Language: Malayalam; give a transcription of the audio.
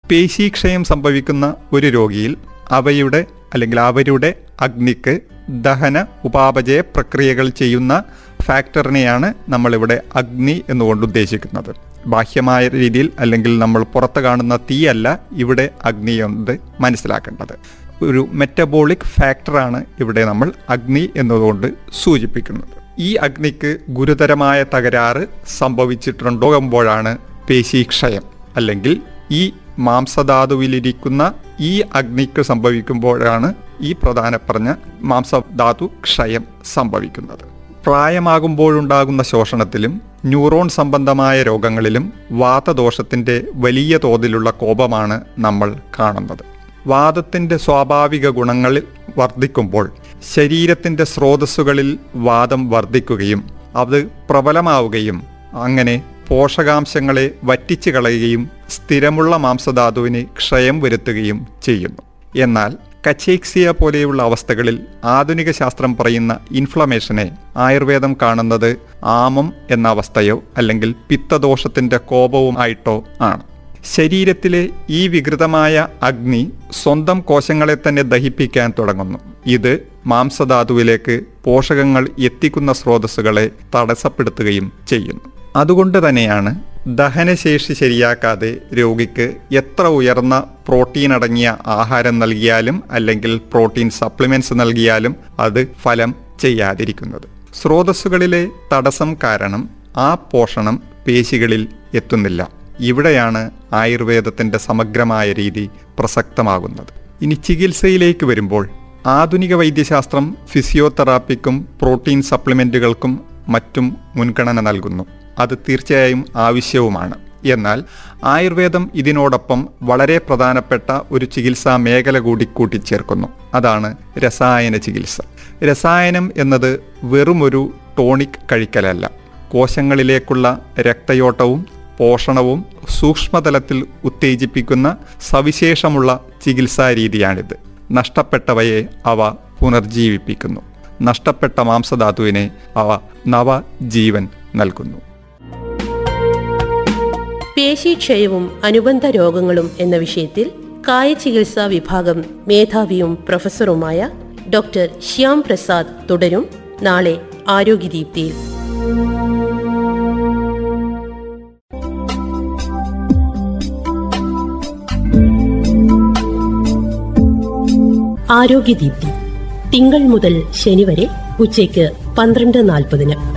പേശീക്ഷയം സംഭവിക്കുന്ന ഒരു രോഗിയിൽ അവയുടെ അല്ലെങ്കിൽ അവരുടെ അഗ്നിക്ക് ദഹന ഉപാപചയ പ്രക്രിയകൾ ചെയ്യുന്ന ഫാക്ടറിനെയാണ് നമ്മളിവിടെ അഗ്നി എന്നുകൊണ്ട് ഉദ്ദേശിക്കുന്നത് ബാഹ്യമായ രീതിയിൽ അല്ലെങ്കിൽ നമ്മൾ പുറത്ത് കാണുന്ന തീയല്ല ഇവിടെ അഗ്നി എന്ന് മനസ്സിലാക്കേണ്ടത് ഒരു മെറ്റബോളിക് ഫാക്ടറാണ് ഇവിടെ നമ്മൾ അഗ്നി എന്നതുകൊണ്ട് സൂചിപ്പിക്കുന്നത് ഈ അഗ്നിക്ക് ഗുരുതരമായ തകരാറ് സംഭവിച്ചിട്ടുണ്ടാകുമ്പോഴാണ് പേശീക്ഷയം അല്ലെങ്കിൽ ഈ മാംസധാതുവിലിരിക്കുന്ന ഈ അഗ്നിക്ക് സംഭവിക്കുമ്പോഴാണ് ഈ പ്രധാന പറഞ്ഞ മാംസധാതു ക്ഷയം സംഭവിക്കുന്നത് പ്രായമാകുമ്പോഴുണ്ടാകുന്ന ശോഷണത്തിലും ന്യൂറോൺ സംബന്ധമായ രോഗങ്ങളിലും വാതദോഷത്തിന്റെ വലിയ തോതിലുള്ള കോപമാണ് നമ്മൾ കാണുന്നത് വാദത്തിന്റെ സ്വാഭാവിക ഗുണങ്ങളിൽ വർദ്ധിക്കുമ്പോൾ ശരീരത്തിന്റെ സ്രോതസ്സുകളിൽ വാദം വർദ്ധിക്കുകയും അത് പ്രബലമാവുകയും അങ്ങനെ പോഷകാംശങ്ങളെ വറ്റിച്ചു കളയുകയും സ്ഥിരമുള്ള മാംസധാതുവിന് ക്ഷയം വരുത്തുകയും ചെയ്യുന്നു എന്നാൽ കച്ചേക്സിയ പോലെയുള്ള അവസ്ഥകളിൽ ആധുനിക ശാസ്ത്രം പറയുന്ന ഇൻഫ്ലമേഷനെ ആയുർവേദം കാണുന്നത് ആമം എന്ന അവസ്ഥയോ അല്ലെങ്കിൽ പിത്തദോഷത്തിന്റെ കോപവും ആയിട്ടോ ആണ് ശരീരത്തിലെ ഈ വികൃതമായ അഗ്നി സ്വന്തം കോശങ്ങളെ തന്നെ ദഹിപ്പിക്കാൻ തുടങ്ങുന്നു ഇത് മാംസധാതുവിലേക്ക് പോഷകങ്ങൾ എത്തിക്കുന്ന സ്രോതസ്സുകളെ തടസ്സപ്പെടുത്തുകയും ചെയ്യുന്നു അതുകൊണ്ട് തന്നെയാണ് ദഹനശേഷി ശരിയാക്കാതെ രോഗിക്ക് എത്ര ഉയർന്ന പ്രോട്ടീൻ അടങ്ങിയ ആഹാരം നൽകിയാലും അല്ലെങ്കിൽ പ്രോട്ടീൻ സപ്ലിമെന്റ്സ് നൽകിയാലും അത് ഫലം ചെയ്യാതിരിക്കുന്നത് സ്രോതസ്സുകളിലെ തടസ്സം കാരണം ആ പോഷണം പേശികളിൽ എത്തുന്നില്ല ഇവിടെയാണ് ആയുർവേദത്തിന്റെ സമഗ്രമായ രീതി പ്രസക്തമാകുന്നത് ഇനി ചികിത്സയിലേക്ക് വരുമ്പോൾ ആധുനിക വൈദ്യശാസ്ത്രം ഫിസിയോതെറാപ്പിക്കും പ്രോട്ടീൻ സപ്ലിമെന്റുകൾക്കും മറ്റും മുൻഗണന നൽകുന്നു അത് തീർച്ചയായും ആവശ്യവുമാണ് എന്നാൽ ആയുർവേദം ഇതിനോടൊപ്പം വളരെ പ്രധാനപ്പെട്ട ഒരു ചികിത്സാ മേഖല കൂടി കൂട്ടിച്ചേർക്കുന്നു അതാണ് രസായന ചികിത്സ രസായനം എന്നത് വെറുമൊരു ടോണിക് കഴിക്കലല്ല കോശങ്ങളിലേക്കുള്ള രക്തയോട്ടവും പോഷണവും സൂക്ഷ്മതലത്തിൽ ഉത്തേജിപ്പിക്കുന്ന സവിശേഷമുള്ള ചികിത്സാ രീതിയാണിത് നഷ്ടപ്പെട്ടവയെ അവ പുനർജീവിപ്പിക്കുന്നു നഷ്ടപ്പെട്ട മാംസധാതുവിനെ അവ നവജീവൻ നൽകുന്നു പേശീക്ഷയവും അനുബന്ധ രോഗങ്ങളും എന്ന വിഷയത്തിൽ കായചികിത്സാ വിഭാഗം മേധാവിയും പ്രൊഫസറുമായ ഡോക്ടർ ശ്യാം പ്രസാദ് തുടരും നാളെ ആരോഗ്യദീപ്തിയിൽ ആരോഗ്യദീപ്തി തിങ്കൾ മുതൽ ശനി വരെ ഉച്ചയ്ക്ക് പന്ത്രണ്ട് നാൽപ്പതിന്